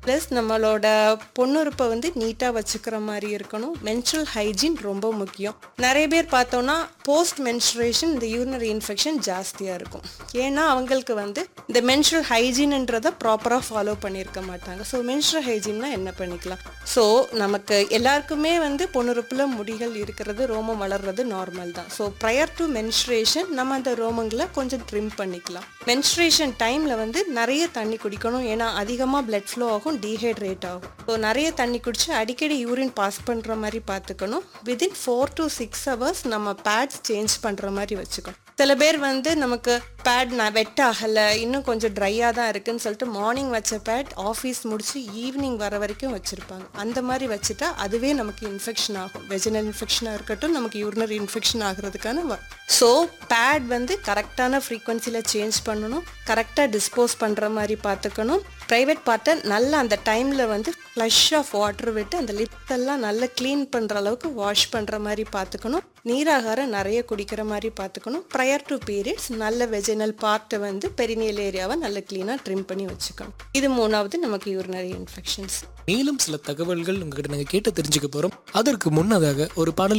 plus நம்மளோட பொண்ணுறுப்பை வந்து நீட்டாக வச்சுக்கிற மாதிரி இருக்கணும் மென்ஸ்ட்ரல் ஹைஜீன் ரொம்ப முக்கியம் நிறைய பேர் பார்த்தோன்னா போஸ்ட் மென்ஸ்ட்ரேஷன் இந்த யூரினரி இன்ஃபெக்ஷன் ஜாஸ்தியாக இருக்கும் ஏன்னா அவங்களுக்கு வந்து இந்த மென்ஸ்ட்ரல் ஹைஜீன்ன்றதை ப்ராப்பராக ஃபாலோ பண்ணியிருக்க மாட்டாங்க ஸோ மென்ஸ்ட்ரல் ஹைஜீன்னா என்ன பண்ணிக்கலாம் ஸோ நமக்கு எல்லாருக்குமே வந்து பொண்ணுறுப்பில் முடிகள் இருக்கிறது ரோமம் வளர்றது நார்மல் தான் ஸோ ப்ரையர் டு மென்ஸ்ட்ரேஷன் நம்ம அந்த ரோமங்களை கொஞ்சம் ட்ரிம் பண்ணிக்கலாம் மென்ஸ்ட்ரேஷன் டைமில் வந்து நிறைய தண்ணி குடிக்கணும் ஏன்னா அதிகமாக பிளட் ஃப்ளோ ஆகும் டீஹைட்ரேட் ஆகும் ஸோ நிறைய தண்ணி குடிச்சு அடிக்கடி யூரின் பாஸ் பண்ணுற மாதிரி பார்த்துக்கணும் within four to six hours நம்ம பேட்ஸ் சேஞ்ச் பண்ணுற மாதிரி வச்சுக்கணும் சில பேர் வந்து நமக்கு பேட் நான் வெட் ஆகலை இன்னும் கொஞ்சம் ட்ரையாக தான் இருக்குன்னு சொல்லிட்டு மார்னிங் வச்ச பேட் ஆஃபீஸ் முடிச்சு ஈவினிங் வர வரைக்கும் வச்சுருப்பாங்க அந்த மாதிரி வச்சுட்டா அதுவே நமக்கு இன்ஃபெக்ஷன் ஆகும் வெஜினல் இன்ஃபெக்ஷனாக இருக்கட்டும் நமக்கு யூரினரி இன்ஃபெக்ஷன் ஆகிறதுக்கான ஸோ பேட் வந்து கரெக்டான ஃப்ரீக்வன்சியில் சேஞ்ச் பண்ணணும் கரெக்டாக டிஸ்போஸ் பண்ணுற மாதிரி பார்த்துக்கணும் ப்ரைவேட் பார்ட்டை நல்லா அந்த டைமில் வந்து ஃப்ளஷ் ஆஃப் வாட்டர் விட்டு அந்த லிப்ஸ் எல்லாம் நல்லா க்ளீன் பண்ணுற அளவுக்கு வாஷ் பண்ணுற மாதிரி பார்த்துக்கணும் நீராகாரம் நிறைய குடிக்கிற மாதிரி பார்த்துக்கணும் ப்ரையர் டு பீரியட்ஸ் நல்ல வெஜினல் பார்ட்டை வந்து பெரினியல் ஏரியாவை நல்ல க்ளீனாக ட்ரிம் பண்ணி வச்சுக்கணும் இது மூணாவது நமக்கு யூரினரி இன்ஃபெக்ஷன்ஸ் மேலும் சில தகவல்கள் உங்ககிட்ட நாங்கள் கேட்டு தெரிஞ்சுக்க போகிறோம் அதற்கு முன்னதாக ஒரு பாடல்